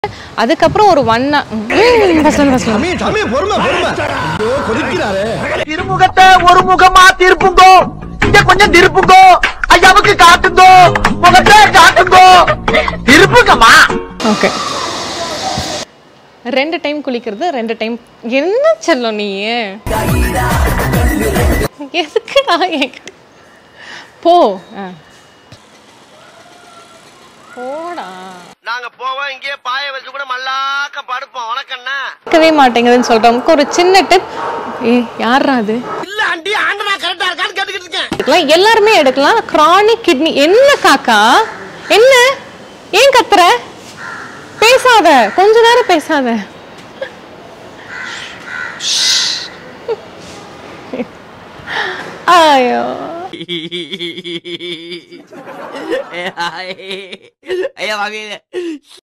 அதுக்கப்புறம் ஒரு ஒன் சாமி சாமி பொறுமை பொறுமை ஐயோ கொதிக்கிறாரு திருமுகத்தை ஒரு முகமா திருப்புங்கோ இங்க கொஞ்சம் திருப்புங்கோ ஐயாவுக்கு காட்டுங்கோ முகத்தை காட்டுங்கோ திருப்புங்கம்மா ஓகே ரெண்டு டைம் குளிக்கிறது ரெண்டு டைம் என்ன செல்லம் நீ எதுக்குடா என்கிட்ட போ ஆ. போடா நாங்க போவோம் இங்கே பாய வச்சு கூட மல்லாக்க படுப்போம் வணக்கண்ணா கேட்கவே மாட்டேங்குதுன்னு சொல்லிட்டு நமக்கு ஒரு சின்ன டிப் ஏ யாரா அது இல்ல ஆண்டி ஆண்டனா கரெக்டா இருக்கான்னு கேட்டுக்கிட்டு இருக்கேன் எடுக்கலாம் எல்லாருமே எடுக்கலாம் கிரானிக் கிட்னி என்ன காக்கா என்ன ஏன் கத்துற பேசாத கொஞ்ச நேரம் பேசாத ஐயோ ஐயா வாங்க